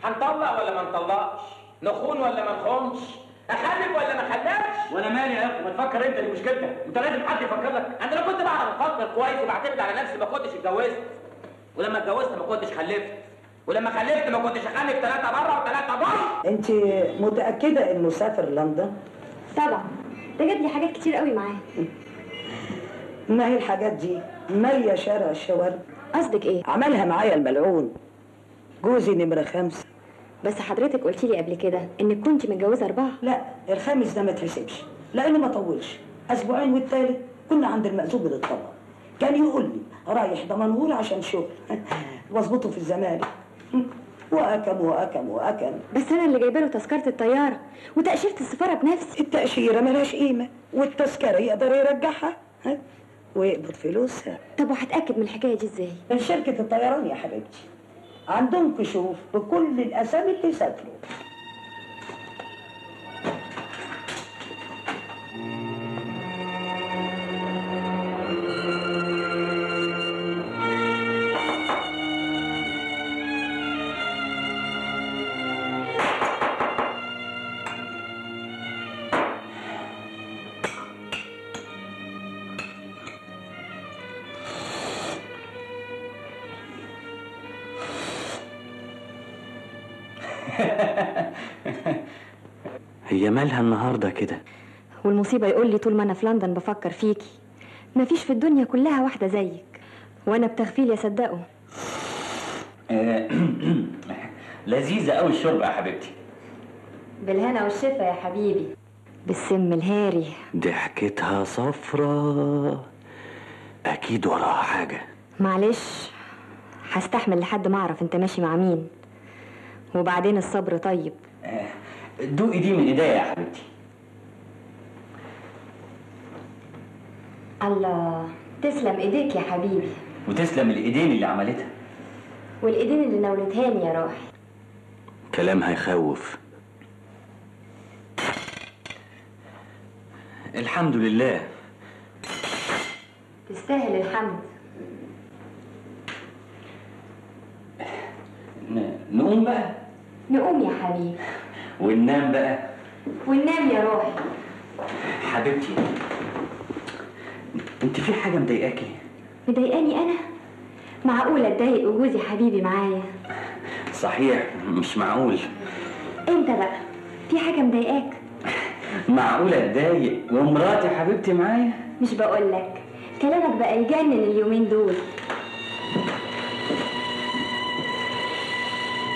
هنطلق ولا ما نطلقش نخون ولا ما نخونش اخلف ولا ما اخلفش وانا مالي يا اخي ما تفكر انت دي مشكلتك انت لازم حد يفكر لك انا لو كنت بعرف افكر كويس وبعتمد على نفسي ما كنتش اتجوزت ولما اتجوزت ما كنتش خلفت ولما خلفت ما كنتش اخلف ثلاثه بره وثلاثه بره انت متاكده انه سافر لندن طبعا ده جاب لي حاجات كتير قوي معاه ما هي الحاجات دي ماليه شارع الشوارع قصدك ايه عملها معايا الملعون جوزي نمره خمسه بس حضرتك قلت لي قبل كده انك كنت متجوزه اربعه لا الخامس ده ما تحسبش لانه ما طولش اسبوعين والتالت كنا عند المأذون للطبق كان يقول لي رايح دمنهور عشان شغل واظبطه في الزمالك واكم واكم واكم بس انا اللي جايبه له تذكره الطياره وتاشيره السفاره بنفسي التأشيرة ملهاش قيمة والتذكرة يقدر يرجعها ها؟ ويقبض فلوسها طب وهتاكد من الحكايه دي ازاي من شركة الطيران يا حبيبتي عندهم كشوف بكل الأسامي اللي سافروا هي مالها النهارده كده والمصيبه يقول لي طول ما انا في لندن بفكر فيكي مفيش في الدنيا كلها واحده زيك وانا بتغفيل يا صدقوا لذيذه قوي الشوربه يا حبيبتي بالهنا والشفا يا حبيبي بالسم الهاري ضحكتها صفرة اكيد وراها حاجه معلش هستحمل لحد ما اعرف انت ماشي مع مين وبعدين الصبر طيب دوقي دي من ايديا يا حبيبتي الله تسلم ايديك يا حبيبي وتسلم الايدين اللي عملتها والايدين اللي نولتهاني يا روحي كلام هيخوف الحمد لله تستاهل الحمد ن- نقوم بقى نقوم يا حبيبي وننام بقى وننام يا روحي حبيبتي انت في حاجه مضايقاكي مضايقاني انا معقولة اتضايق وجوزي حبيبي معايا صحيح مش معقول انت بقى في حاجة مضايقاك معقولة اتضايق ومراتي حبيبتي معايا مش بقولك كلامك بقى يجنن اليومين دول